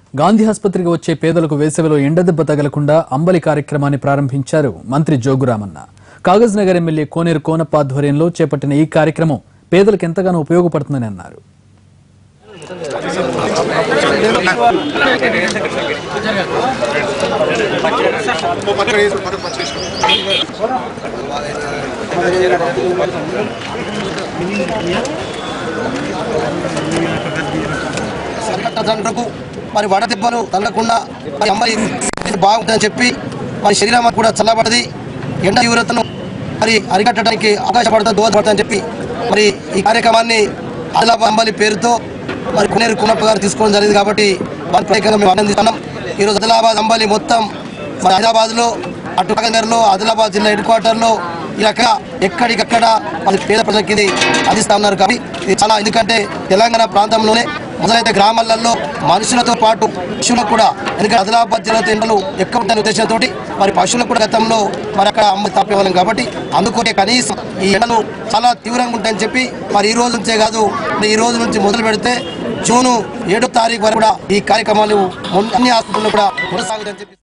గాంధీ ఆసుపత్రికి వచ్చే పేదలకు వేసవిలో ఎండదెబ్బ తగలకుండా అంబలి కార్యక్రమాన్ని ప్రారంభించారు మంత్రి జోగురామన్న కాగజ్ నగర్ ఎమ్మెల్యే కోనేరు కోనప్ప ఆధ్వర్యంలో చేపట్టిన ఈ కార్యక్రమం పేదలకు ఎంతగానో ఉపయోగపడుతుందని అన్నారు సంఘటనకు మరి వడదెబ్బలు తగలకుండా మరి అమ్మాయి బాగుంటుందని చెప్పి మరి శరీరం కూడా చల్లబడది ఎండ తీవ్రతను మరి అరికట్టడానికి అవకాశపడుతుంది దోహదపడుతుందని చెప్పి మరి ఈ కార్యక్రమాన్ని ఆదిలాబాద్ అంబలి పేరుతో మరి కొనేరు కునప్ప గారు తీసుకోవడం జరిగింది కాబట్టి వారి ప్రత్యేకంగా మేము ఆనందిస్తున్నాం ఈరోజు ఆదిలాబాద్ అంబలి మొత్తం మరి హైదరాబాద్లో అటు నగర్లో ఆదిలాబాద్ జిల్లా హెడ్ క్వార్టర్లో ఈ రకంగా ఎక్కడికక్కడ మరి పేద ప్రజలకి ఇది అందిస్తా ఉన్నారు కాబట్టి ఇది చాలా ఎందుకంటే తెలంగాణ ప్రాంతంలోనే మొదలైతే గ్రామాలలో మనుషులతో పాటు పశువులకు కూడా ఎందుకంటే ఆదిలాబాద్ జిల్లా ఎండలు ఎక్కువ ఉంటాయనే ఉద్దేశంతో మరి పశువులకు కూడా గతంలో మరి అక్కడ అమ్మ తప్పేవాళ్ళం కాబట్టి అందుకోటే కనీసం ఈ ఎండలు చాలా తీవ్రంగా ఉంటాయని చెప్పి మరి ఈ రోజు నుంచే కాదు మరి ఈ రోజు నుంచి మొదలు పెడితే జూను ఏడో తారీఖు వరకు కూడా ఈ కార్యక్రమాలు మొన్న- అన్ని హాస్పిటల్లో కూడా కొనసాగుతాయని చెప్పి